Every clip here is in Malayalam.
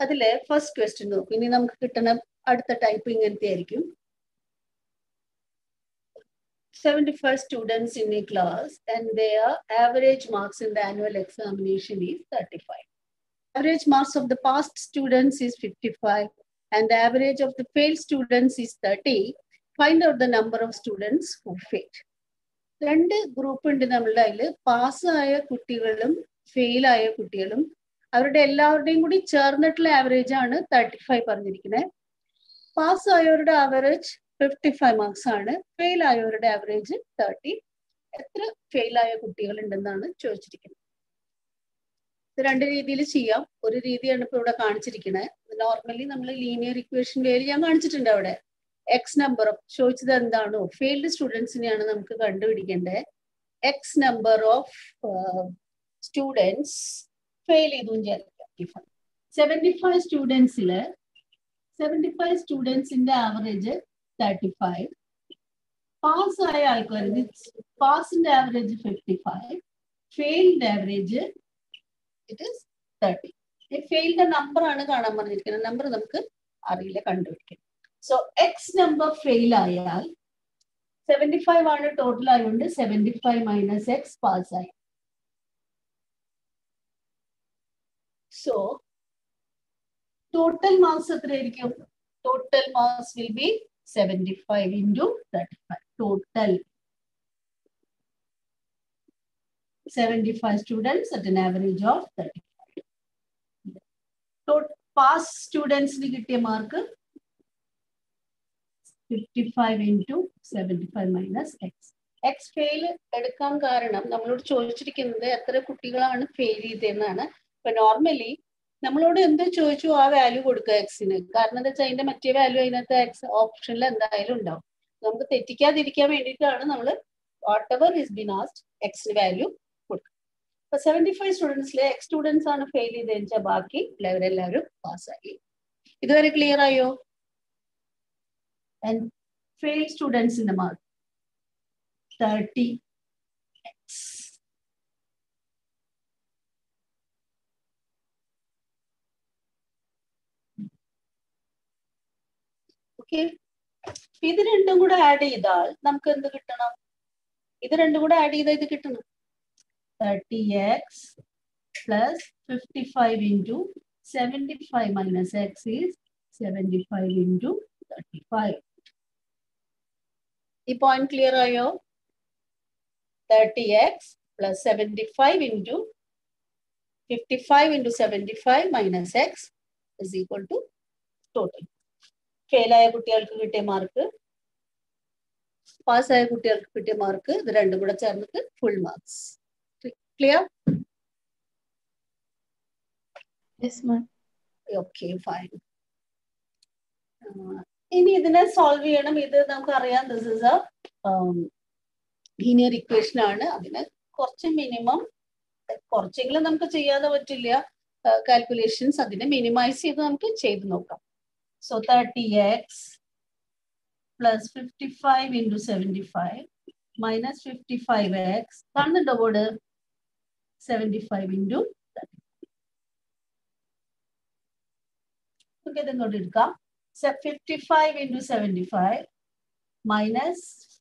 അതിലെ ഫസ്റ്റ് ക്വസ്റ്റ്യൻ നോക്കും ഇനി നമുക്ക് കിട്ടുന്ന അടുത്ത ടൈപ്പ് ഇങ്ങനത്തെ ആയിരിക്കും seventy five students in a class and their average marks in the annual examination is 35. Average marks of the past students is 55 and the average of the failed students is 30. Find out the number of students who failed. രണ്ട് ഗ്രൂപ്പ് ഉണ്ട് നമ്മളുടെ അതിൽ പാസ്സായ കുട്ടികളും ഫെയിൽ ആയ കുട്ടികളും അവരുടെ എല്ലാവരുടെയും കൂടി ചേർന്നിട്ടുള്ള ആവറേജ് ആണ് തേർട്ടി ഫൈവ് പറഞ്ഞിരിക്കുന്നത് പാസ്സായവരുടെ ആവറേജ് ഫിഫ്റ്റി ഫൈവ് മാർക്സ് ആണ് ഫെയിൽ ആയവരുടെ ആവറേജ് തേർട്ടി എത്ര ഫെയിൽ ആയ കുട്ടികൾ ഉണ്ടെന്നാണ് ചോദിച്ചിരിക്കുന്നത് ഇത് രണ്ട് രീതിയിൽ ചെയ്യാം ഒരു രീതിയാണ് ഇപ്പൊ ഇവിടെ കാണിച്ചിരിക്കുന്നത് നോർമലി നമ്മൾ ലീനിയർ ഇക്വേഷൻ വേരി ഞാൻ കാണിച്ചിട്ടുണ്ട് അവിടെ എക്സ് നമ്പർ ഓഫ് ചോദിച്ചത് എന്താണോ ഫെയിൽഡ് സ്റ്റുഡൻസിനെയാണ് നമുക്ക് കണ്ടുപിടിക്കേണ്ടത് X number of students fail ചെയ്തു വിചാരിക്കാം സെവൻറ്റി ഫൈവ് സ്റ്റുഡൻസില് സെവൻറ്റി ഫൈവ് സ്റ്റുഡൻസിന്റെ ആവറേജ് തേർട്ടി ഫൈവ് പാസ് ആയ ആൾക്കാർ പാസിന്റെ ആവറേജ് ഫിഫ്റ്റി ഫൈവ് ഫെയിലിന്റെ ആവറേജ് ഇറ്റ് ഇസ് തേർട്ടി ഫെയിലിന്റെ നമ്പർ ആണ് കാണാൻ പറഞ്ഞിരിക്കുന്നത് നമ്പർ നമുക്ക് അറിയില്ല കണ്ടുപിടിക്കാം സോ എക്സ് നമ്പർ ഫെയിൽ ആയാൽ സെവൻറ്റി ഫൈവ് ആണ് ടോട്ടൽ ആയതുകൊണ്ട് seventy five minus X pass ആയി സോ ടോട്ടൽ മാർക്സ് എത്രയായിരിക്കും total marks will be seventy five into thirty five total seventy five students at an average of thirty five pass സ്റ്റുഡൻസിന് കിട്ടിയ mark fifty five into seventy five minus X X fail എടുക്കാൻ കാരണം നമ്മളോട് ചോദിച്ചിരിക്കുന്നത് എത്ര കുട്ടികളാണ് ഫെയിൽ ചെയ്തതെന്നാണ് ഇപ്പൊ നോർമലി നമ്മളോട് എന്ത് ചോദിച്ചു ആ വാല്യൂ കൊടുക്കുക എക്സിന് കാരണം എന്താ വെച്ചാൽ അതിന്റെ മറ്റേ വാല്യൂ അതിനകത്ത് എക്സ് ഓപ്ഷനിൽ എന്തായാലും ഉണ്ടാവും നമുക്ക് തെറ്റിക്കാതിരിക്കാൻ വേണ്ടിയിട്ടാണ് നമ്മൾ whatever is been asked എക്സിന് വാല്യൂ കൊടുക്കുക അപ്പൊ സെവൻറ്റി ഫൈവ് സ്റ്റുഡൻസിലെ എക്സ് സ്റ്റുഡൻസ് ആണ് ഫെയിൽ ചെയ്തതെന്ന് വെച്ചാൽ ബാക്കി എല്ലാവരെല്ലാവരും പാസ്സായി ഇതുവരെ ക്ലിയർ ആയോ and failed students in the mark 30 x okay ഇത് രണ്ടും കൂടെ ആഡ് ചെയ്താൽ നമുക്ക് എന്ത് കിട്ടണം ഇത് രണ്ടും കൂടെ ആഡ് ചെയ്താൽ ഇത് കിട്ടണം thirty X plus fifty five into seventy five minus X is seventy five into thirty five ഈ പോയിന്റ് ക്ലിയർ ആയോ thirty X plus seventy five into fifty five into seventy five minus X is equal to total ഫെയിലായ കുട്ടികൾക്ക് കിട്ടിയ മാർക്ക് പാസ്സായ കുട്ടികൾക്ക് കിട്ടിയ മാർക്ക് ഇത് രണ്ടും കൂടെ ചേർന്നിട്ട് full marks clear okay fine ഇനി ഇതിനെ സോൾവ് ചെയ്യണം ഇത് നമുക്ക് അറിയാം this is a linear equation ആണ് അതിന് കുറച്ച് മിനിമം കുറച്ചെങ്കിലും നമുക്ക് ചെയ്യാതെ പറ്റില്ല കാൽക്കുലേഷൻസ് അതിനെ മിനിമൈസ് ചെയ്ത് നമുക്ക് ചെയ്ത് നോക്കാം so thirty X plus fifty five into seventy five minus fifty five X കാണുന്നുണ്ടോ ബോർഡ് സെവൻറ്റി ഫൈവ് ഇൻറ്റു നമുക്ക് ഇത് ഇങ്ങോട്ട് എടുക്കാം 55 into 75 minus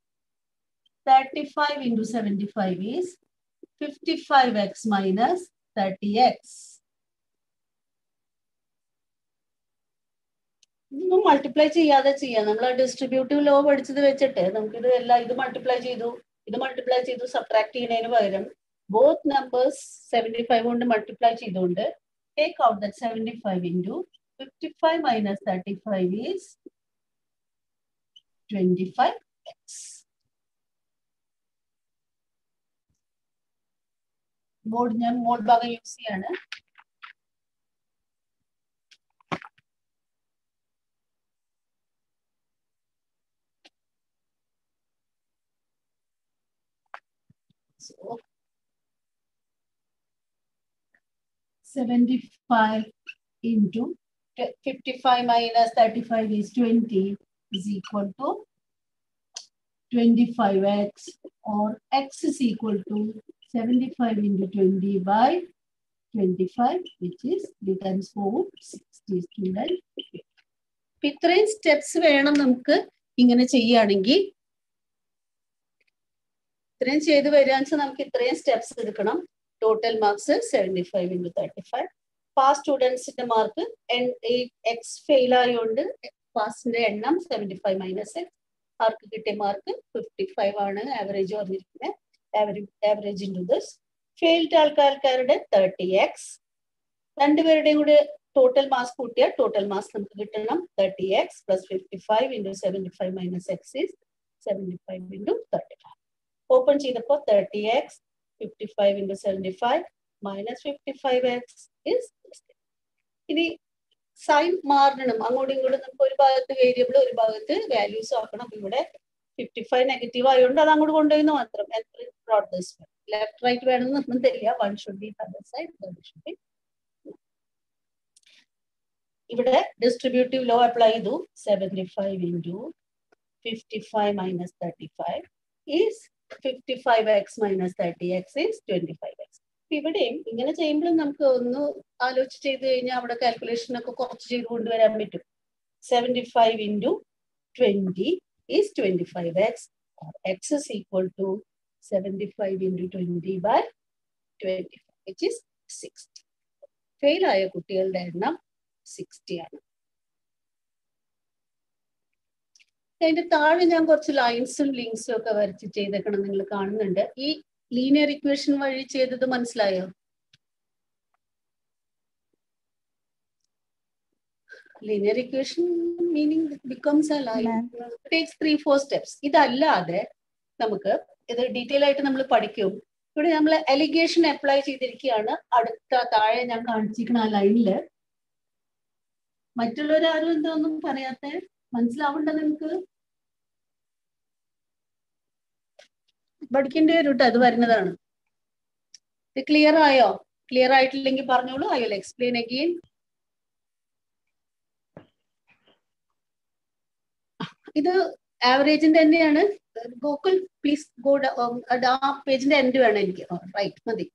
35 into 75 is 55x minus 30x. ഇതൊന്നും മൾട്ടിപ്ലൈ ചെയ്യാതെ ചെയ്യാം നമ്മൾ ഡിസ്ട്രിബ്യൂട്ടീവ് ലോ പഠിച്ചത് വെച്ചിട്ട് നമുക്കിത് എല്ലാം ഇത് മൾട്ടിപ്ലൈ ചെയ്തു ഇത് മൾട്ടിപ്ലൈ ചെയ്തു സബ്ട്രാക്ട് ചെയ്യുന്നതിന് പകരം ബോത്ത് നമ്പേഴ്സ് സെവൻറ്റി ഫൈവ് കൊണ്ട് മൾട്ടിപ്ലൈ ചെയ്തുകൊണ്ട് take out that seventy five into 55 minus 35 is 25x. Board ഞാൻ മോഡ് ഭാഗം യൂസ് ചെയ്യാണ് So, 75 into 55 minus 35 is 20 is equal to 25x or x is equal to 75 into 20 by 25, which is becomes for 60 student. അപ്പൊ ഇത്രയും സ്റ്റെപ്സ് വേണം നമുക്ക് ഇങ്ങനെ ചെയ്യുകയാണെങ്കിൽ ഇത്രയും ചെയ്ത് വരികയാണെന്ന് വെച്ചാൽ നമുക്ക് ഇത്രയും സ്റ്റെപ്സ് എടുക്കണം total marks seventy five into thirty five pass സ്റ്റുഡൻസിന്റെ മാർക്ക് എക്സ് ഫെയിൽ ആയതുകൊണ്ട് പാസിന്റെ എണ്ണം സെവൻറ്റി ഫൈവ് മൈനസ് എക്സ് ആർക്ക് കിട്ടിയ മാർക്ക് ഫിഫ്റ്റി ഫൈവ് ആണ് ആവറേജ് പറഞ്ഞിരിക്കുന്നത് ആവറേജ് ഇൻറ്റു ദിസ് ഫെയിൽഡ് ആൾക്കാർക്കാരുടെ തേർട്ടി എക്സ് രണ്ടുപേരുടെയും കൂടെ ടോട്ടൽ മാസ് കൂട്ടിയാൽ ടോട്ടൽ മാസ് നമുക്ക് കിട്ടണം thirty X plus fifty five into seventy five minus X is seventy five into thirty five open ചെയ്തപ്പോൾ thirty X fifty five into seventy five minus fifty five X is ഇനി സൈൻ മാറണം അങ്ങോട്ടും ഇങ്ങോട്ടും നമുക്ക് ഒരു ഭാഗത്ത് വേരിയബിൾ ഒരു ഭാഗത്ത് വാല്യൂസ് ആക്കണം ഇവിടെ ഫിഫ്റ്റി ഫൈവ് നെഗറ്റീവ് ആയതുകൊണ്ട് അത് അങ്ങോട്ട് കൊണ്ടുപോയിന്ന് മാത്രം ബ്രോഡ് ദിസ് ലെഫ്റ്റ് റൈറ്റ് വേണമെന്ന് നിർബന്ധമില്ല one should be other side should be ഇവിടെ ഡിസ്ട്രിബ്യൂട്ടീവ് ലോ അപ്ലൈ ചെയ്തു seventy five into fifty five minus thirty five is fifty five X minus thirty X is twenty five X ഇവിടെയും ഇങ്ങനെ ചെയ്യുമ്പോഴും നമുക്ക് ഒന്ന് ആലോചിച്ച് ചെയ്ത് കഴിഞ്ഞാൽ അവിടെ കാൽക്കുലേഷൻ ഒക്കെ കുറച്ച് ചെയ്ത് കൊണ്ടുവരാൻ പറ്റും seventy five into twenty is twenty five X X is equal to seventy five into twenty by twenty five which is sixty fail ആയ കുട്ടികളുടെ എണ്ണം സിക്സ്റ്റി ആണ് അതിന്റെ താഴെ ഞാൻ കുറച്ച് ലൈൻസും ലിങ്ക്സും ഒക്കെ വരച്ച് ചെയ്തേക്കണം നിങ്ങൾ കാണുന്നുണ്ട് ഈ ലീനിയർ ഇക്വേഷൻ വഴി ചെയ്തത് മനസ്സിലായോ linear equation meaning becomes a line takes three four steps ഇതല്ലാതെ നമുക്ക് ഇത് ഡീറ്റെയിൽ ആയിട്ട് നമ്മൾ പഠിക്കും ഇവിടെ നമ്മൾ അലിഗേഷൻ അപ്ലൈ ചെയ്തിരിക്കുകയാണ് അടുത്ത താഴെ ഞാൻ കാണിച്ചിരിക്കുന്ന ആ ലൈനില് മറ്റുള്ളവരാരും എന്താന്നും പറയാത്ത മനസ്സിലാവണ്ട നിങ്ങൾക്ക് പഠിക്കേണ്ടി വരും കേട്ടോ അത് വരുന്നതാണ് ഇത് ക്ലിയർ ആയോ ക്ലിയർ ആയിട്ടില്ലെങ്കിൽ പറഞ്ഞോളൂ ഐ വിൽ എക്സ്പ്ലെയിൻ അഗെയിൻ ഇത് ആവറേജിന്റെ തന്നെയാണ് ഗോകുൽ പ്ലീസ് ഗോ ആ പേജിന്റെ എൻഡ് വേണം എനിക്ക് റൈറ്റ് മതി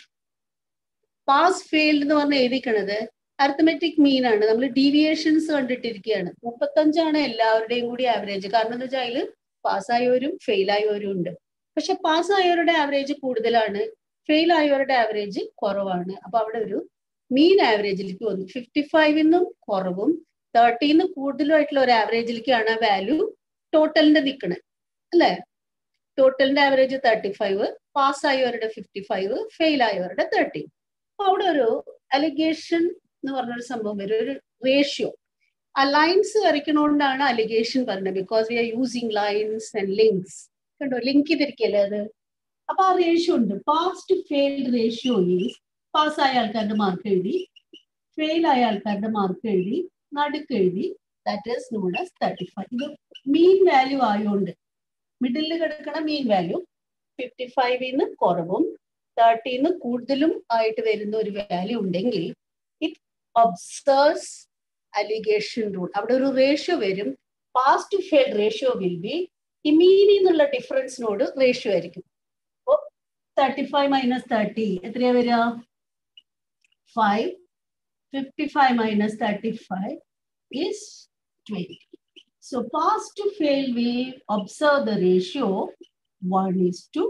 പാസ് ഫെയിൽഡ് എന്ന് പറഞ്ഞ് എഴുതിക്കണത് അരിത്തമെറ്റിക് മീൻ ആണ് നമ്മൾ ഡീവിയേഷൻസ് കണ്ടിട്ടിരിക്കുകയാണ് മുപ്പത്തഞ്ചാണ് എല്ലാവരുടെയും കൂടി ആവറേജ് കാരണം എന്താ വെച്ചാൽ അതിൽ പാസ്സായവരും ഫെയിൽ ആയവരും ഉണ്ട് പക്ഷെ പാസ്സായവരുടെ ആവറേജ് കൂടുതലാണ് ഫെയിൽ ആയവരുടെ ആവറേജ് കുറവാണ് അപ്പൊ അവിടെ ഒരു മീൻ ആവറേജിലേക്ക് വന്നു ഫിഫ്റ്റി ഫൈവിന്നും കുറവും തേർട്ടീന്ന് കൂടുതലുമായിട്ടുള്ള ഒരു ആവറേജിലേക്കാണ് വാല്യൂ ടോട്ടലിന്റെ നിൽക്കുന്നത് അല്ലേ ടോട്ടലിന്റെ ആവറേജ് തേർട്ടി ഫൈവ് പാസ്സായവരുടെ ഫിഫ്റ്റി ഫൈവ് ഫെയിൽ ആയവരുടെ തേർട്ടി അപ്പൊ അവിടെ ഒരു അലിഗേഷൻ എന്ന് പറഞ്ഞൊരു സംഭവം വരും ഒരു റേഷ്യോ ആ ലൈൻസ് വരയ്ക്കണോണ്ടാണ് അലിഗേഷൻ പറഞ്ഞത് because we are using lines and links കണ്ടോ ലിങ്ക് ചെയ്തിരിക്കല്ലേ അത് അപ്പൊ ആ റേഷ്യോ ഉണ്ട് പാസ്റ്റ് ഫെയിൽഡ് റേഷ്യോ ഈസ് പാസ്സായ ആൾക്കാരുടെ മാർക്ക് എഴുതി ഫെയിൽ ആയ ആൾക്കാരുടെ മാർക്ക് എഴുതി നടുക്ക് എഴുതി that is known as thirty five ഇത് മീൻ വാല്യൂ ആയതുകൊണ്ട് മിഡിലിൽ കിടക്കണ മീൻ വാല്യൂ ഫിഫ്റ്റി ഫൈവിന്ന് കുറവും തേർട്ടിന്ന് കൂടുതലും ആയിട്ട് വരുന്ന ഒരു വാല്യൂ ഉണ്ടെങ്കിൽ ഇറ്റ് ഒബ്സേർവ്സ് അലിഗേഷൻ റൂൾ അവിടെ ഒരു റേഷ്യോ വരും passed fail ratio will be ഈ മീനിൽ നിന്നുള്ള ഡിഫറൻസിനോട് റേഷ്യോ ആയിരിക്കും അപ്പോ തേർട്ടി ഫൈവ് മൈനസ് തേർട്ടി എത്രയാ വരിക five fifty five minus thirty five is twenty so pass to fail will observe the ratio one is to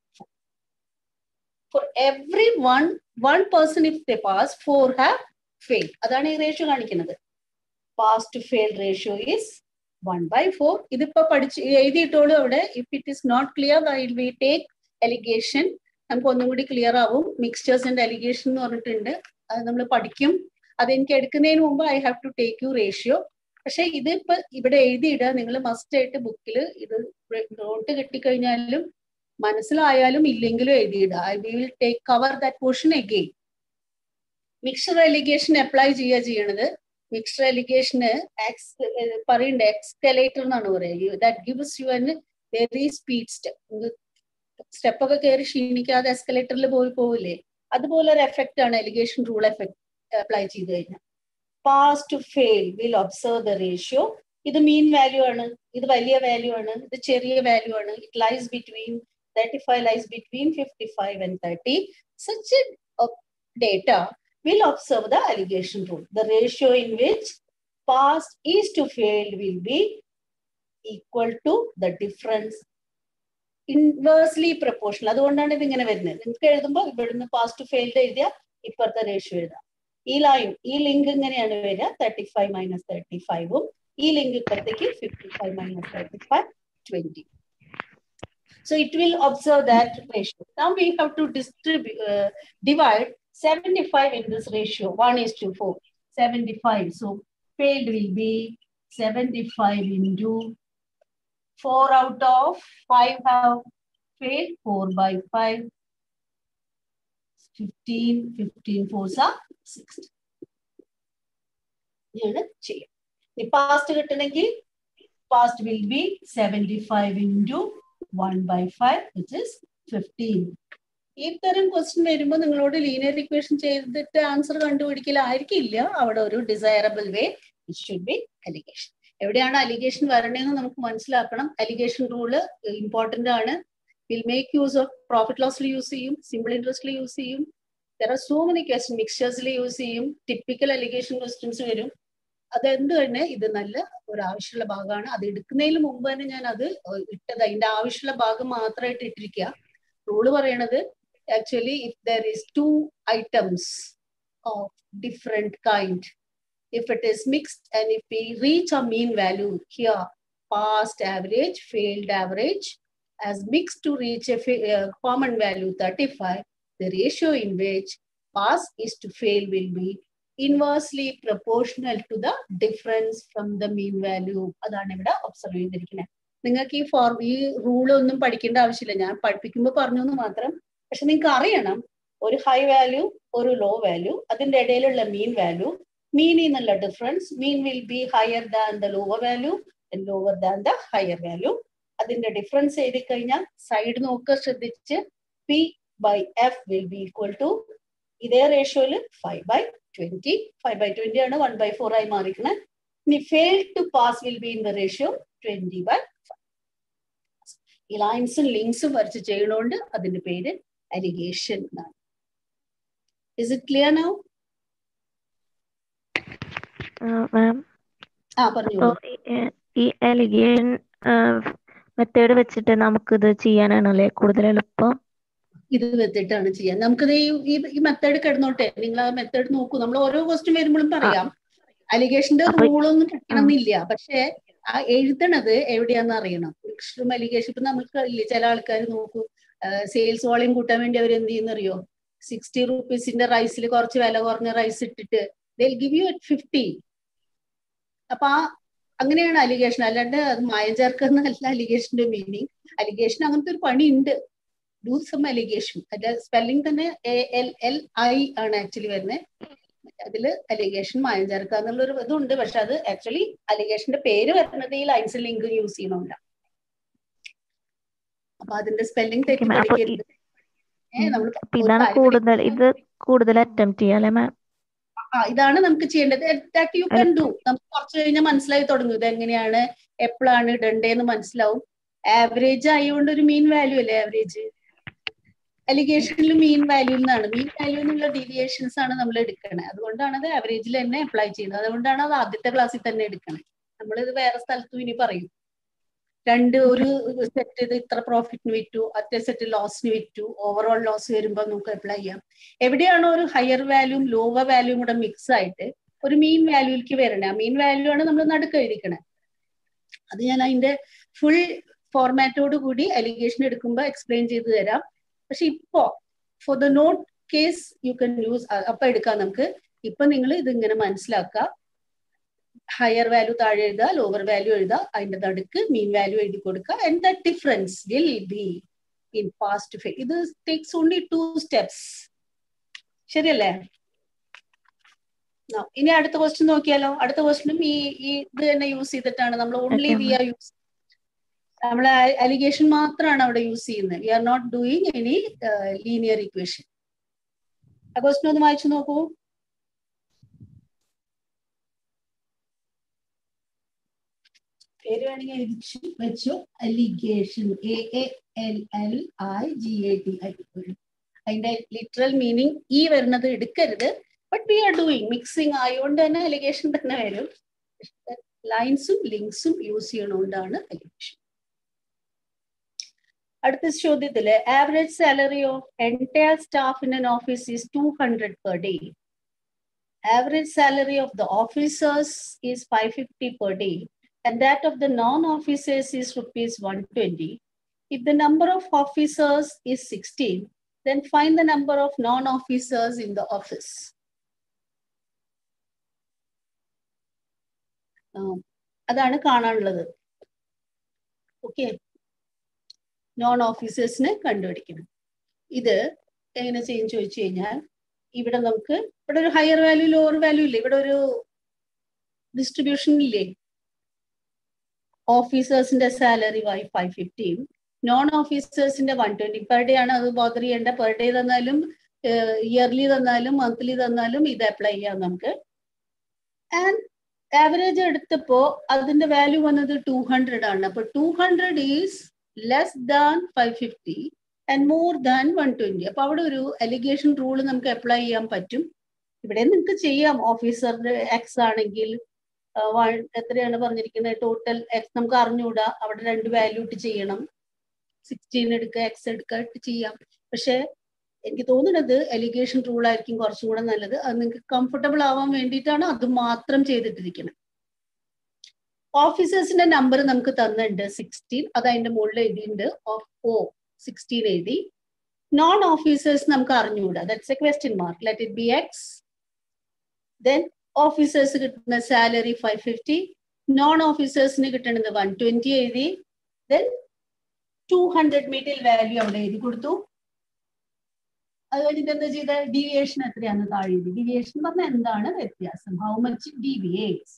four every one one person if the pass four have fail അതാണ് ഈ റേഷ്യോ കാണിക്കുന്നത് pass to fail ratio is one by four ഇതിപ്പോ പഠിച്ച് എഴുതിയിട്ടോളൂ അവിടെ if it is not clear I we take alligation നമുക്ക് ഒന്നും കൂടി ക്ലിയർ ആവും മിക്സ്ചേഴ്സ് ആൻഡ് എലിഗേഷൻ എന്ന് പറഞ്ഞിട്ടുണ്ട് അത് നമ്മൾ പഠിക്കും അത് എനിക്ക് എടുക്കുന്നതിന് മുമ്പ് I have to take you ratio പക്ഷെ ഇതിപ്പോ ഇവിടെ എഴുതിയിടുക നിങ്ങൾ മസ്റ്റ് ആയിട്ട് ബുക്കിൽ ഇത് നോട്ട് കിട്ടിക്കഴിഞ്ഞാലും മനസ്സിലായാലും ഇല്ലെങ്കിലും എഴുതിയിടുക I will take cover that portion again mixer alligation apply ചെയ്യുക ചെയ്യണത് മിക്സർ എലിഗേഷന് പറയുന്നുണ്ട് എക്സ്കലേറ്റർ എന്നാണ് പറയുക that gives you an very speed step step ഒക്കെ കയറി ക്ഷീണിക്കാതെ എസ്കലേറ്ററിൽ പോയി പോവില്ലേ അതുപോലെ ഒരു എഫക്റ്റ് ആണ് എലിഗേഷൻ റൂൾ എഫക്ട് അപ്ലൈ ചെയ്ത് കഴിഞ്ഞാൽ pass to fail will observe the ratio ഇത് മീൻ വാല്യൂ ആണ് ഇത് വലിയ വാല്യൂ ആണ് ഇത് ചെറിയ വാല്യൂ ആണ് it lies between thirty five lies between fifty five and thirty such data will observe the allegation rule. The ratio in which past is to failed will be equal to the difference inversely proportional അതുകൊണ്ടാണ് ഇത് ഇങ്ങനെ വരുന്നത് നിങ്ങൾക്ക് എഴുതുമ്പോൾ ഇവിടുന്ന് പാസ്റ്റ് ഫെയിൽഡ് എഴുതിയ ഇപ്പുറത്തെ റേഷ്യോ എഴുതാം ഈ ലൈൻ ഈ ലിങ്ക് ഇങ്ങനെയാണ് വരിക തേർട്ടി ഫൈവ് മൈനസ് തേർട്ടി ഫൈവും ഈ ലിങ്ക് ഇപ്പുറത്തേക്ക് fifty five minus thirty five twenty So it will observe that ratio. Now we have to distribute, uh, divide 75 in this ratio. 1 is to 4. 75. So failed will be 75 into 4 out of 5 have failed. 4 by 5. 15, 15 fours are 60. ഇതാണ് ചെയ്യാം ഈ പാസ്റ്റ് കിട്ടണമെങ്കിൽ passed will be seventy five into one by five which is fifteen ഈ തരം ക്വസ്റ്റ്യൻ വരുമ്പോൾ നിങ്ങളോട് ലീനിയർ ഇക്വേഷൻ ചെയ്തിട്ട് ആൻസർ കണ്ടുപിടിക്കലായിരിക്കില്ല അവിടെ ഒരു desirable way it should be alligation എവിടെയാണ് അലിഗേഷൻ വരണേന്ന് നമുക്ക് മനസ്സിലാക്കണം അലിഗേഷൻ റൂള് ഇമ്പോർട്ടന്റ് ആണ് will make use of profit ലോസിൽ യൂസ് ചെയ്യും സിമ്പിൾ ഇൻട്രസ്റ്റിൽ യൂസ് ചെയ്യും there are so many question മിക്സേഴ്സിൽ യൂസ് ചെയ്യും ടിപ്പിക്കൽ അലിഗേഷൻ ക്വസ്റ്റ്യൻസ് വരും അതെന്ത് തന്നെ ഇത് നല്ല ഒരു ആവശ്യമുള്ള ഭാഗമാണ് അത് എടുക്കുന്നതിന് മുമ്പ് തന്നെ ഞാൻ അത് ഇട്ടത് അതിന്റെ ആവശ്യമുള്ള ഭാഗം മാത്രമായിട്ട് ഇട്ടിരിക്കുക റൂള് പറയണത് actually if there is two items of different kind if it is mixed and if we reach a mean value here, past average, failed average, as mixed to reach a uh, common value 35, the ratio in which pass is to fail will be inversely proportional to the difference from the mean value. അതാണ് ഇവിടെ ഒബ്സർവ് ചെയ്തിരിക്കുന്നത് നിങ്ങൾക്ക് ഈ ഫോർ ഈ റൂൾ ഒന്നും പഠിക്കേണ്ട ആവശ്യമില്ല ഞാൻ പഠിപ്പിക്കുമ്പോൾ പറഞ്ഞു എന്ന് മാത്രം പക്ഷെ നിങ്ങൾക്ക് അറിയണം ഒരു ഹൈ വാല്യൂ ഒരു ലോ വാല്യൂ അതിന്റെ ഇടയിലുള്ള മീൻ വാല്യൂ മീൻ എന്നുള്ള difference mean will be higher than the lower value lower than the higher value അതിന്റെ ഡിഫറൻസ് എഴുതി കഴിഞ്ഞാൽ സൈഡ് നോക്കുക ശ്രദ്ധിച്ച് P by F will be equal to ഇതേ റേഷ്യോയില് five by twenty five by twenty ആണ് വൺ ബൈ ഫോർ ആയി മാറിക്കുന്നത് ഇനി fail to pass will be in the ratio twenty by ഈ ലൈൻസും ലിങ്ക്സും വരച്ച് ചെയ്യണോണ്ട് അതിന്റെ പേര് അലിഗേഷൻ എന്നാണ് is it clear now ma'am ആ പറഞ്ഞു ഈ അലിഗേഷൻ മെത്തേഡ് വെച്ചിട്ട് നമുക്കിത് ചെയ്യാനാണല്ലേ കൂടുതൽ എളുപ്പം ഇത് വെച്ചിട്ടാണ് ചെയ്യാൻ നമുക്കിത് ഈ ഈ മെത്തേഡ് കിടന്നോട്ടെ നിങ്ങൾ ആ മെത്തേഡ് നോക്കൂ നമ്മൾ ഓരോ ക്വസ്റ്റ്യൻ വരുമ്പോഴും പറയാം അലിഗേഷന്റെ റൂളൊന്നും കിട്ടണമെന്നില്ല പക്ഷെ ആ എഴുതണത് എവിടെയാന്ന് അറിയണം എക്സ്ട്രീം അലിഗേഷൻ ഇപ്പൊ നമുക്ക് ഇല്ലേ ചില ആൾക്കാർ നോക്കൂ സെയിൽസ് വോളിയം കൂട്ടാൻ വേണ്ടി അവർ എന്ത് ചെയ്യുന്നറിയോ സിക്സ്റ്റി റുപ്പീസിന്റെ റൈസിൽ കുറച്ച് വില കുറഞ്ഞ റൈസ് ഇട്ടിട്ട് they give you at fifty അപ്പൊ ആ അങ്ങനെയാണ് അലിഗേഷൻ അല്ലാണ്ട് അത് മായം ചേർക്കുന്നതല്ല അലിഗേഷന്റെ മീനിങ് അലിഗേഷൻ അങ്ങനത്തെ ഒരു പണി ഉണ്ട് ഡൂ സം അലിഗേഷൻ അതിന്റെ സ്പെല്ലിംഗ് തന്നെ എ എൽ എൽ ഐ ആണ് ആക്ച്വലി വരുന്നത് അതില് അലിഗേഷൻ മായം ചേർക്കുക എന്നുള്ള ഒരു ഇതുണ്ട് പക്ഷെ അത് ആക്ച്വലി അലിഗേഷന്റെ പേര് വരുന്നത് ഈ ലൈൻസ് ലിങ്ക് യൂസ് ചെയ്യണോണ്ട അപ്പൊ അതിന്റെ സ്പെല്ലിംഗ് തെറ്റി പഠിക്കരുത് ഇതാണ് കൂടുതൽ ഇത് കൂടുതൽ അറ്റംപ്റ്റ് ചെയ്യാല്ലേ മാം ആ ഇതാണ് നമുക്ക് ചെയ്യേണ്ടത് ദാറ്റ് യു ക്യാൻ ഡു നമുക്ക് കുറച്ച് കഴിഞ്ഞാൽ മനസ്സിലായി തുടങ്ങും ഇത് എങ്ങനെയാണ് എപ്പോഴാണ് ഇടണ്ടേന്ന് മനസ്സിലാവും ആവറേജ് ആയതുകൊണ്ട് ഒരു മീൻ വാല്യൂ അല്ലേ ആവറേജ് അലിഗേഷനിൽ മീൻ വാല്യൂ എന്നാണ് മീൻ വാല്യൂ എന്നുള്ള ഡീവിയേഷൻസ് ആണ് നമ്മൾ എടുക്കണത് അതുകൊണ്ടാണ് അത് ആവറേജിൽ തന്നെ അപ്ലൈ ചെയ്യുന്നത് അതുകൊണ്ടാണ് അത് ആദ്യത്തെ ക്ലാസ്സിൽ തന്നെ എടുക്കണത് നമ്മളിത് വേറെ സ്ഥലത്തും ഇനി പറയും രണ്ട് ഒരു സെറ്റ് ഇത് ഇത്ര പ്രോഫിറ്റിന് വിറ്റു അറ്റ സെറ്റ് ലോസിന് വിറ്റു ഓവറോൾ ലോസ് വരുമ്പോൾ നമുക്ക് അപ്ലൈ ചെയ്യാം എവിടെയാണോ ഒരു ഹയർ വാല്യൂം ലോവർ വാല്യൂം കൂടെ മിക്സ് ആയിട്ട് ഒരു മീൻ വാല്യൂയിലേക്ക് വരണേ ആ മീൻ വാല്യൂ ആണ് നമ്മൾ നടുക്ക് എഴുതിക്കണേ അത് ഞാൻ അതിന്റെ ഫുൾ ഫോർമാറ്റോട് കൂടി അലിഗേഷൻ എടുക്കുമ്പോൾ എക്സ്പ്ലെയിൻ ചെയ്തു തരാം പക്ഷെ ഇപ്പോ for the not case you can use അപ്പൊ എടുക്കാം നമുക്ക് ഇപ്പൊ നിങ്ങൾ ഇത് ഇങ്ങനെ മനസ്സിലാക്കുക ഹയർ വാല്യൂ താഴെ എഴുതുക ലോവർ വാല്യൂ എഴുതുക അതിന്റെ നടുക്ക് മീൻ വാല്യൂ എഴുതി കൊടുക്കുക and the difference will be in past ഫേ ഇത് ടേക്സ് ഓൺലി ടു സ്റ്റെപ്സ് ശരിയല്ലേ ഇനി അടുത്ത ക്വസ്റ്റ്യൻ നോക്കിയാലോ അടുത്ത ക്വസ്റ്റ്യനും ഈ ഈ ഇത് തന്നെ യൂസ് ചെയ്തിട്ടാണ് നമ്മൾ ഓൺലി വി ആർ യൂസ് നമ്മൾ അലിഗേഷൻ മാത്രമാണ് അവിടെ യൂസ് ചെയ്യുന്നത് we are not doing any linear equation ആ ക്വസ്റ്റ്യൻ ഒന്ന് വായിച്ചു നോക്കൂ പേര് വേണമെങ്കിൽ എഴുതിച്ചു വെച്ചു alligation A A L L I G A T I അതിന്റെ ലിറ്ററൽ മീനിങ് ഈ വരുന്നത് എടുക്കരുത് but we are doing mixing ആയതുകൊണ്ട് തന്നെ അലിഗേഷൻ തന്നെ വരും ലൈൻസും ലിങ്ക്സും യൂസ് ചെയ്യണോണ്ടാണ് അലിഗേഷൻ അടുത്ത ചോദ്യത്തില് average salary of entire staff in an office is two hundred per day average salary of the officers is 550 per day and that of the non-officers is rupees 120. If the number of officers is 16, then find the number of non-officers in the office. അതാണ് കാണാനുള്ളത് ഓക്കെ നോൺ ഓഫീസേഴ്സിനെ കണ്ടുപിടിക്കണം ഇത് എങ്ങനെ ചെയ്യും ചോദിച്ചു കഴിഞ്ഞാൽ ഇവിടെ നമുക്ക് ഇവിടെ ഒരു ഹയർ വാല്യൂ ലോവർ വാല്യൂ ഇല്ലേ ഇവിടെ ഒരു ഡിസ്ട്രിബ്യൂഷൻ ഇല്ലേ ഓഫീസേഴ്സിന്റെ സാലറി വൈ ഫൈവ് ഫിഫ്റ്റിയും നോൺ ഓഫീസേഴ്സിന്റെ വൺ ട്വന്റി പെർ ഡേ ആണ് അത് ബോദർ ചെയ്യേണ്ട പെർ ഡേ തന്നാലും ഇയർലി തന്നാലും മന്ത്ലി തന്നാലും ഇത് അപ്ലൈ ചെയ്യാം നമുക്ക് ആൻഡ് ആവറേജ് എടുത്തപ്പോ അതിന്റെ വാല്യൂ വന്നത് ടു ഹൺഡ്രഡ് ആണ് അപ്പൊ two hundred is less than five fifty and more than one twenty അപ്പൊ അവിടെ ഒരു അലിഗേഷൻ റൂൾ നമുക്ക് അപ്ലൈ ചെയ്യാൻ പറ്റും ഇവിടെ നിങ്ങൾക്ക് ചെയ്യാം ഓഫീസറുടെ എക്സ് ആണെങ്കിൽ എത്രയാണ് പറഞ്ഞിരിക്കുന്നത് ടോട്ടൽ എക്സ് നമുക്ക് അറിഞ്ഞുകൂടാ അവിടെ രണ്ട് വാല്യൂ ഇട്ട് ചെയ്യണം സിക്സ്റ്റീൻ എടുക്കുക എക്സ് എടുക്കുക ഇട്ട് ചെയ്യാം പക്ഷെ എനിക്ക് തോന്നുന്നത് അലിഗേഷൻ റൂൾ ആയിരിക്കും കുറച്ചും കൂടെ നല്ലത് അത് നിങ്ങൾക്ക് കംഫർട്ടബിൾ ആവാൻ വേണ്ടിയിട്ടാണ് അത് മാത്രം ചെയ്തിട്ടിരിക്കുന്നത് ഓഫീസേഴ്സിന്റെ നമ്പർ നമുക്ക് തന്നിട്ടുണ്ട് സിക്സ്റ്റീൻ അത് അതിന്റെ മുകളിൽ എഴുതിയിട്ടുണ്ട് ഓഫ് ഓ സിക്സ്റ്റീൻ എഴുതി നോൺ ഓഫീസേഴ്സ് നമുക്ക് അറിഞ്ഞുകൂടാ that's a question mark let it be X then officers കിട്ടുന്ന സാലറി ഫൈവ് ഫിഫ്റ്റി നോൺ ഓഫീസേഴ്സിന് കിട്ടുന്നത് വൺ ട്വന്റി എഴുതി then two hundred meter value അവിടെ എഴുതി കൊടുത്തു അത് കഴിഞ്ഞിട്ട് എന്താ ചെയ്ത ഡീവിയേഷൻ എത്രയാണെന്ന് താഴെ എഴുതി ഡീവിയേഷൻ പറഞ്ഞാൽ എന്താണ് വ്യത്യാസം how much deviates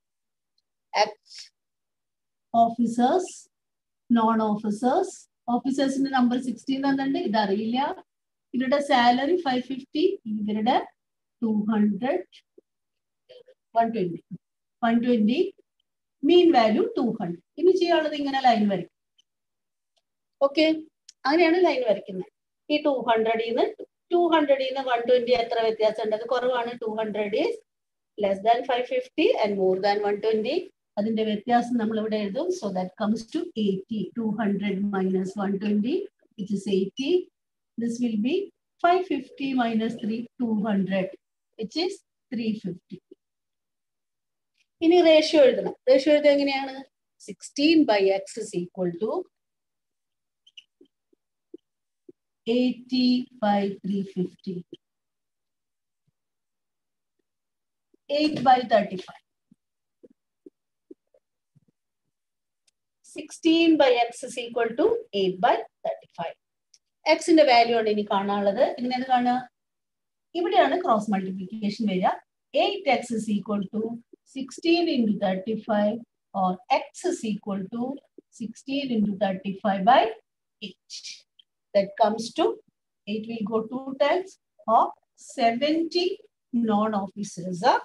officers non officers ഓഫീസേഴ്സിന്റെ നമ്പർ സിക്സ്റ്റീൻ തന്നിട്ടുണ്ട് ഇതറിയില്ല ഇവരുടെ സാലറി ഫൈവ് ഫിഫ്റ്റി ഇവരുടെ two hundred one twenty one twenty mean value two hundred ഇനി ചെയ്യാനുള്ളത് ഇങ്ങനെ ലൈൻ വരയ്ക്കും ഓക്കെ അങ്ങനെയാണ് ലൈൻ വരയ്ക്കുന്നത് ഈ ടു ഹൺഡ്രഡിൽ നിന്ന് ടു ഹൺഡ്രഡിൽ നിന്ന് വൺ ട്വന്റി എത്ര വ്യത്യാസം ഉണ്ട് അത് കുറവാണ് two hundred is less than five fifty and more than one twenty അതിന്റെ വ്യത്യാസം നമ്മൾ ഇവിടെ എഴുതും so that comes to eighty two hundred minus one twenty which is eighty this will be five fifty minus three two hundred which is three fifty ഇനി റേഷ്യോ എഴുതണം റേഷ്യോ എഴുതുക എങ്ങനെയാണ് sixteen by X is equal to eighty by three fifty eight by thirty five sixteen by X is equal to eight by thirty five എക്സിന്റെ വാല്യൂ ആണ് ഇനി കാണാനുള്ളത് എങ്ങനെയാണ് കാണുക ഇവിടെയാണ് ക്രോസ് മൾട്ടിപ്ലിക്കേഷൻ വരിക eight X is equal to sixteen into thirty five or X is equal to sixteen into thirty five by eight that comes to 8 will go two times or 70 non-officers are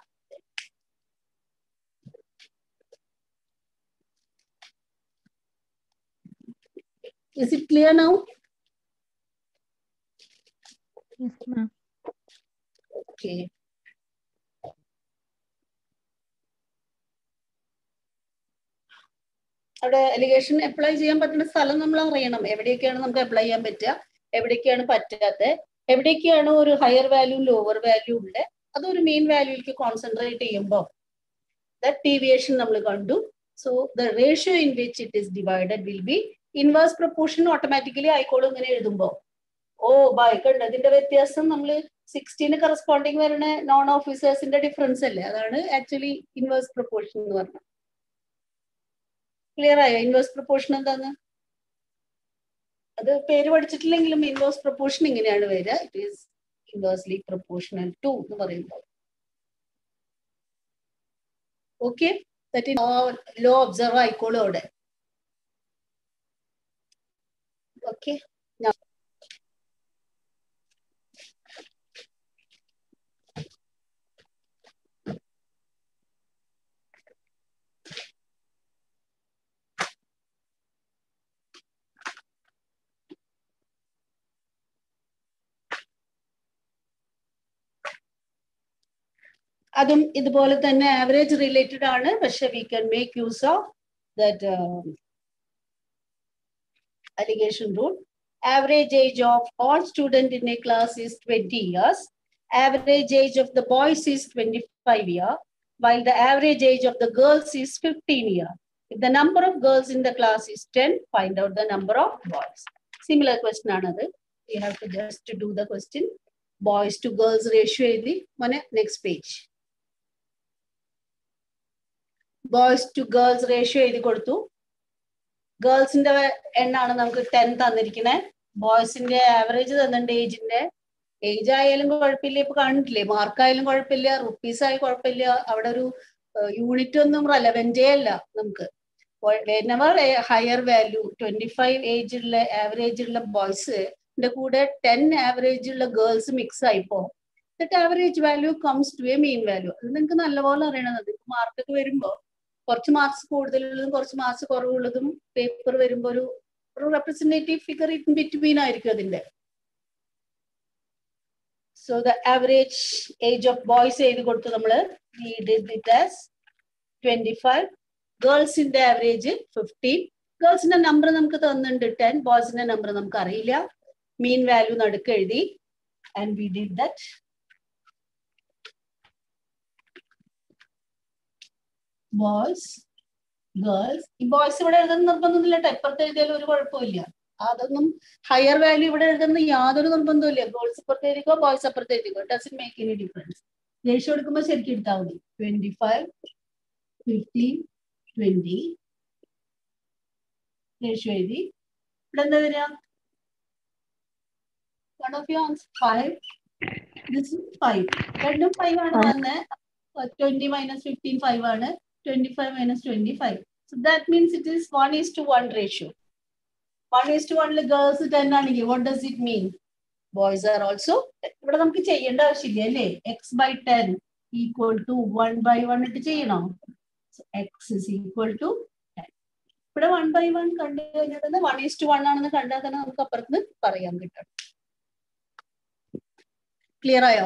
Is it clear now? Yes, ma'am. Okay. അവിടെ എലിഗേഷൻ അപ്ലൈ ചെയ്യാൻ പറ്റുന്ന സ്ഥലം നമ്മൾ അറിയണം എവിടെയൊക്കെയാണ് നമുക്ക് അപ്ലൈ ചെയ്യാൻ പറ്റുക എവിടേക്കാണ് പറ്റാത്തത് എവിടേക്കാണ് ഒരു ഹയർ വാല്യൂ ലോവർ വാല്യൂ ഉള്ളത് അതൊരു മെയിൻ വാല്യൂയിലേക്ക് കോൺസെൻട്രേറ്റ് ചെയ്യുമ്പോൾ ദറ്റ് ഡീവിയേഷൻ നമ്മൾ കണ്ടു so the ratio in which it is divided will be inverse proportion automatically ആയിക്കോളും ഇങ്ങനെ എഴുതുമ്പോൾ ഓ ബൈ കണ്ട് അതിന്റെ വ്യത്യാസം നമ്മൾ സിക്സ്റ്റീന് കറസ്പോണ്ടിങ് വരുന്ന നോൺ ഓഫീസേഴ്സിന്റെ ഡിഫറൻസ് അല്ലേ അതാണ് ആക്ച്വലി ഇൻവേഴ്സ് പ്രൊപ്പോർഷൻ എന്ന് പറഞ്ഞത് ക്ലിയർ ആയോ ഇൻവേഴ്സ് പ്രൊപ്പോർഷൻ എന്താന്ന് അത് പേര് പഠിച്ചിട്ടില്ലെങ്കിലും ഇൻവേഴ്സ് പ്രൊപ്പോർഷൻ ഇങ്ങനെയാണ് വരിക it is inversely proportional to എന്ന് പറയുമ്പോൾ ഓക്കെ ദറ്റ് ലോ ഒബ്സർവ് ആയിക്കോളും അവിടെ ഓക്കെ അതും ഇതുപോലെ തന്നെ ആവറേജ് റിലേറ്റഡ് ആണ് പക്ഷെ we can make use of that alligation rule average age of all student in a class is twenty years average age of the boys is twenty five year while the average age of the girls is 15 years. If the number of girls in the class is 10, find out the number of boys. Similar question another. You have to just to do the question. Boys to girls ratio is the next page. Boys to girls ratio എഴുതി കൊടുത്തു ഗേൾസിന്റെ എണ്ണാണ് നമുക്ക് ടെൻ തന്നിരിക്കുന്നത് ബോയ്സിന്റെ ആവറേജ് തന്നിട്ടുണ്ട് ഏജിന്റെ ഏജ് ആയാലും കുഴപ്പമില്ല ഇപ്പൊ കണ്ടിട്ടില്ലേ മാർക്കായാലും കുഴപ്പമില്ല റുപ്പീസ് ആയി കുഴപ്പമില്ല അവിടെ ഒരു യൂണിറ്റ് ഒന്നും റെലവെന്റേ അല്ല നമുക്ക് whenever higher value twenty five age ഉള്ള ആവറേജ് ഉള്ള ബോയ്സിന്റെ കൂടെ ടെൻ ആവറേജ് ഉള്ള ഗേൾസ് മിക്സ് ആയിപ്പോ that average value comes to a mean value അത് നിങ്ങൾക്ക് നല്ലപോലെ അറിയണത് മാർക്കൊക്കെ വരുമ്പോ കുറച്ച് മാർക്സ് കൂടുതലുള്ളതും കുറച്ച് മാർക്സ് കുറവുള്ളതും പേപ്പർ വരുമ്പോ ഒരു ഒരു റെപ്രസെന്റേറ്റീവ് ഫിഗർ ഇൻ ബിറ്റ്വീൻ ആയിരിക്കും അതിന്റെ so the average age of boys എഴുതി കൊടുത്തു നമ്മള് we did it as twenty five ഗേൾസിന്റെ ആവറേജ് ഫിഫ്റ്റീൻ ഗേൾസിന്റെ നമ്പർ നമുക്ക് തന്നിട്ടുണ്ട് ടെൻ ബോയ്സിന്റെ നമ്പർ നമുക്ക് അറിയില്ല മീൻ വാല്യൂ നടുക്ക് എഴുതി and we did that boys girls ഈ ബോയ്സ് ഇവിടെ എഴുതുന്ന നിർബന്ധമൊന്നുമില്ല ടെപ്പുറത്ത് എഴുതിയാലും ഒരു കുഴപ്പമില്ല അതൊന്നും ഹയർ വാല്യൂ ഇവിടെ എഴുതുന്ന യാതൊരു നിർബന്ധമില്ല ഗേൾസ് അപ്പുറത്ത് എഴുതിക്കോ ബോയ്സ് അപ്പുറത്ത് എഴുതിക്കോ doesn't make any difference ratio എടുക്കുമ്പോൾ ശരിക്കും എടുത്താൽ മതി twenty five fifteen twenty ratio എഴുതി ഇവിടെ എന്താ വരിക one of you five this five രണ്ടും ഫൈവ് ആണ് വന്നത് ട്വന്റി മൈനസ് ഫിഫ്റ്റീൻ ഫൈവ് ആണ് twenty five minus twenty five so that means it is one is two one ratio one is two വണ്ണിൽ ഗേൾസ് ടെൻ ആണെങ്കിൽ what does it mean boys are also ഇവിടെ നമുക്ക് ചെയ്യേണ്ട ആവശ്യമില്ല അല്ലേ X by ten equal to one by one ഇട്ട് ചെയ്യണോ X is equal to ten ഇവിടെ വൺ ബൈ വൺ കണ്ടു കഴിഞ്ഞാൽ തന്നെ വൺ ഈസ് ടു വൺ ആണെന്ന് കണ്ടാൽ തന്നെ നമുക്ക് അപ്പുറത്ത് പറയാൻ കിട്ടും ക്ലിയർ ആയോ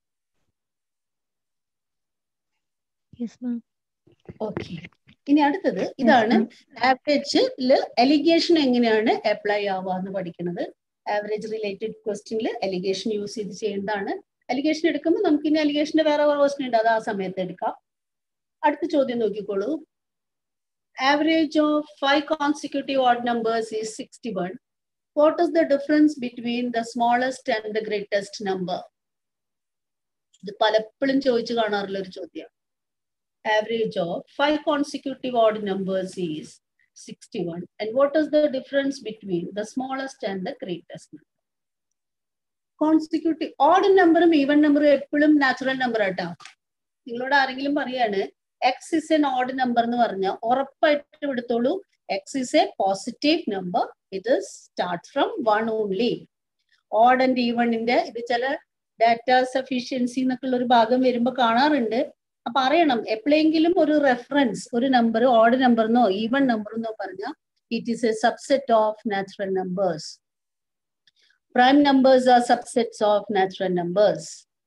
ഓക്കെ ഇനി അടുത്തത് ഇതാണ് ആവറേജില് എലിഗേഷൻ എങ്ങനെയാണ് അപ്ലൈ ആവുക എന്ന് പഠിക്കുന്നത് ആവറേജ് റിലേറ്റഡ് ക്വസ്റ്റ്യനിൽ എലിഗേഷൻ യൂസ് ചെയ്ത് ചെയ്യേണ്ടതാണ് എലിഗേഷൻ എടുക്കുമ്പോൾ നമുക്ക് ഇനി എലിഗേഷന്റെ വേറെ ക്വസ്റ്റ്യൻ ഉണ്ട് അത് ആ സമയത്ത് എടുക്കാം അടുത്ത ചോദ്യം നോക്കിക്കോളൂ average of five consecutive odd numbers is sixty one what is the difference between the smallest and the greatest number ഇത് പലപ്പോഴും ചോദിച്ചു കാണാറുള്ള ഒരു ചോദ്യമാണ് average of five consecutive odd numbers is 61. And what is the difference between the smallest and the greatest number? Consecutive odd നമ്പറും ഈവൻ നമ്പറും എപ്പോഴും നാച്ചുറൽ നമ്പർ ആട്ടോ നിങ്ങളോട് ആരെങ്കിലും പറയാണ് X is an odd number എന്ന് പറഞ്ഞാൽ ഉറപ്പായിട്ട് എടുത്തോളൂ X is a positive number ഇത് start from one only odd and ഈവണിന്റെ ഇത് ചില ഡാറ്റ സഫീഷ്യൻസി എന്നൊക്കെ ഉള്ള ഒരു ഭാഗം വരുമ്പോൾ കാണാറുണ്ട് അപ്പൊ അറിയണം എപ്പോഴെങ്കിലും ഒരു റെഫറൻസ് ഒരു നമ്പർ ഓഡ് നമ്പർ എന്നോ ഈവൺ നമ്പർ എന്നോ പറഞ്ഞാൽ it is a subset of natural numbers prime numbers are subsets of natural numbers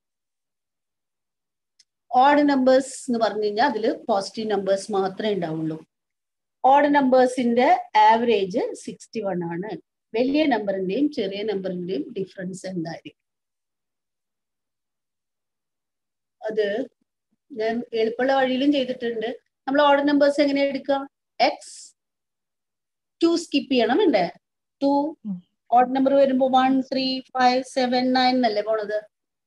odd numbers എന്ന് പറഞ്ഞു കഴിഞ്ഞാൽ അതിൽ പോസിറ്റീവ് നമ്പേഴ്സ് മാത്രമേ ഉണ്ടാവുള്ളൂ ഓഡ് നമ്പേഴ്സിന്റെ ആവറേജ് സിക്സ്റ്റി വൺ ആണ് വലിയ നമ്പറിന്റെയും ചെറിയ നമ്പറിന്റെയും ഡിഫറൻസ് എന്തായിരിക്കും അത് ഞാൻ എളുപ്പമുള്ള വഴിയിലും ചെയ്തിട്ടുണ്ട് നമ്മൾ ഓർഡർ നമ്പേഴ്സ് എങ്ങനെ എടുക്കാം എക്സ് ടു സ്കിപ്പ് ചെയ്യണം വേണ്ടേ ടു ഓർഡർ നമ്പർ വരുമ്പോ one three five seven nine എന്നല്ലേ പോണത്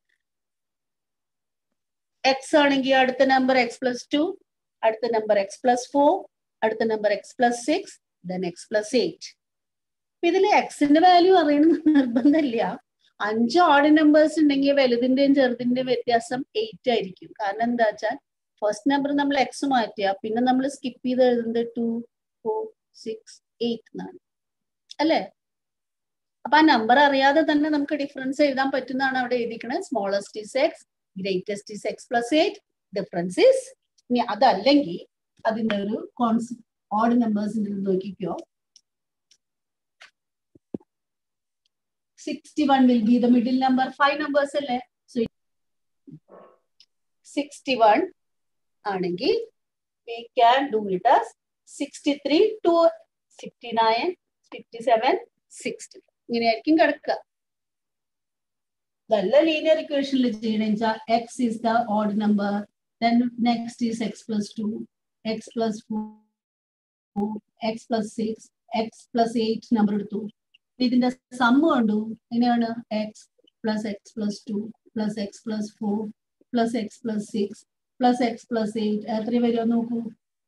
എക്സ് ആണെങ്കിൽ അടുത്ത നമ്പർ എക്സ് പ്ലസ് ടു അടുത്ത നമ്പർ എക്സ് പ്ലസ് ഫോർ അടുത്ത number X plus six then X plus eight ഇതിൽ എക്സിന്റെ വാല്യൂ അറിയണമെന്ന് നിർബന്ധമില്ല അഞ്ച് ഓഡ് നമ്പേഴ്സ് ഉണ്ടെങ്കിൽ വലുതിന്റെയും ചെറുതിന്റെയും വ്യത്യാസം എയ്റ്റ് ആയിരിക്കും കാരണം എന്താ വെച്ചാൽ ഫസ്റ്റ് നമ്പർ നമ്മൾ എക്സ് മാറ്റിയ പിന്നെ നമ്മൾ സ്കിപ്പ് ചെയ്ത് എഴുതുന്നത് ടു ഫോർ സിക്സ് എയ്റ്റ് എന്നാണ് അല്ലേ അപ്പൊ ആ നമ്പർ അറിയാതെ തന്നെ നമുക്ക് ഡിഫറൻസ് എഴുതാൻ പറ്റുന്നതാണ് അവിടെ എഴുതിക്കണത് smallest is X greatest is X plus eight difference is ഇനി അതല്ലെങ്കിൽ അതിന്റെ ഒരു കോൺസ് ഓഡ് നമ്പേഴ്സിന്റെ നോക്കിക്കോ 61 will be the middle number. Five numbers are left. So sixty one ആണെങ്കിൽ we can do it as sixty three two sixty nine fifty seven sixty ഇങ്ങനെയായിരിക്കും കിടക്കുക നല്ല ലീനിയർ ഇക്വേഷനിൽ ചെയ്യണമെന്ന് വെച്ചാൽ X is the odd number then next is X plus two X plus four X plus six X plus eight number എടുത്തു ഇതിന്റെ സമ്മ് കണ്ടു എങ്ങനെയാണ് X plus X plus two plus X plus four plus X plus six plus X plus eight എത്ര വരുമോ നോക്കൂ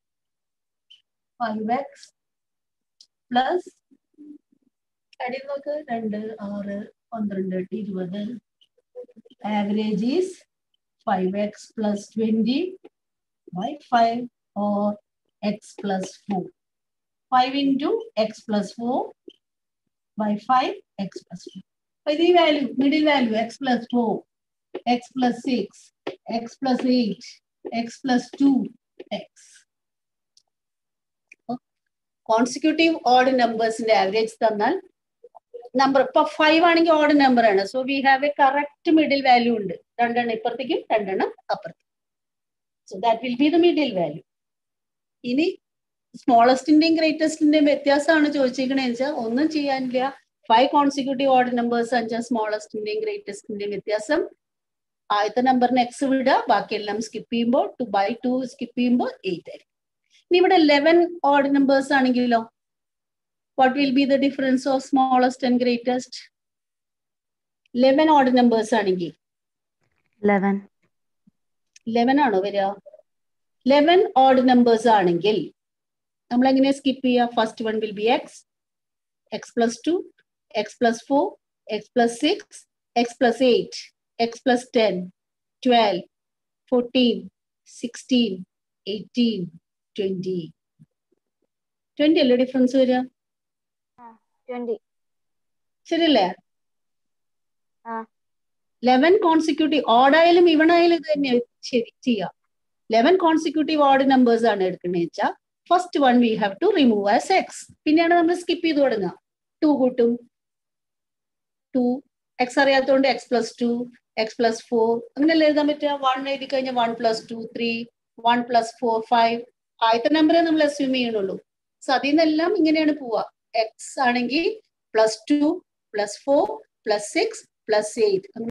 ഫൈവ് എക്സ് പ്ലസ് അടിയിൽ നോക്ക് രണ്ട് ആറ് പന്ത്രണ്ട് എട്ട് ഇരുപത് average is five X plus twenty by five or X plus four five into X plus four by 5 x plus 4. By the value, middle value x plus 4, x plus 6, x plus 8, x plus 2, x. Consecutive odd നമ്പേഴ്സിന്റെ ആവറേജ് തന്നാൽ നമ്പർ ഇപ്പൊ ഫൈവ് ആണെങ്കിൽ ഓഡ് നമ്പർ ആണ് so we have a correct middle value ഉണ്ട് രണ്ടെണ്ണം ഇപ്പുറത്തേക്കും രണ്ടെണ്ണം അപ്പുറത്തേക്കും so that will be the middle value ഇനി സ്മോളസ്റ്റിന്റെയും ഗ്രേറ്റസ്റ്റിന്റെയും വ്യത്യാസമാണ് ചോദിച്ചിരിക്കണേന്ന് വെച്ചാൽ ഒന്നും ചെയ്യാനില്ല ഫൈവ് കോൺസിക്യൂട്ടീവ് ഓർഡർ നമ്പേഴ്സ് അഞ്ചാം സ്മോളസ്റ്റിന്റെയും ഗ്രേറ്റസ്റ്റിന്റെയും വ്യത്യാസം ആദ്യത്തെ നമ്പറിന് എക്സ് വിടുക ബാക്കിയെല്ലാം സ്കിപ്പ് ചെയ്യുമ്പോൾ ടു ബൈ ടു സ്കിപ്പ് ചെയ്യുമ്പോൾ എയ്റ്റ് ആയിരിക്കും ഇനി ഇവിടെ ലെവൻ ഓർഡർ നമ്പേഴ്സ് ആണെങ്കിലോ what will be the difference of smallest and greatest eleven order numbers ആണെങ്കിൽ ലെവൻ ലെവൻ ആണോ വരിക ലെവൻ ഓഡ് നമ്പേഴ്സ് ആണെങ്കിൽ നമ്മൾ എങ്ങനെ സ്കിപ്പ് ചെയ്യുക first one will be X X plus two X plus four X plus six X plus eight X plus ten twelve fourteen sixteen eighteen twenty twenty അല്ലേ ഡിഫറൻസ് വരിക ട്വന്റി ശരിയല്ലേ ആ. ലെവൻ കോൺസിക്യൂട്ടീവ് ഓഡായാലും ഇവണായാലും ഇത് തന്നെ ശരി ചെയ്യാം ലെവൻ കോൺസിക്യൂട്ടീവ് ഓഡ് നമ്പേഴ്സ് ആണ് എടുക്കുന്നത് വെച്ചാൽ first one we have to remove as X പിന്നെയാണ് നമ്മൾ സ്കിപ്പ് ചെയ്ത് തുടങ്ങുക ടു കൂട്ടും ടു എക്സ് അറിയാത്തതുകൊണ്ട് X plus two X plus four അങ്ങനെയല്ലേ എഴുതാൻ പറ്റുക വൺ എഴുതി കഴിഞ്ഞാൽ one plus two three one plus four five ആദ്യത്തെ നമ്പറേ നമ്മൾ അസ്യൂം ചെയ്യണുള്ളൂ സോ അതിൽ നിന്നെല്ലാം ഇങ്ങനെയാണ് പോവുക എക്സ് ആണെങ്കിൽ plus two plus four plus six plus eight അങ്ങനെ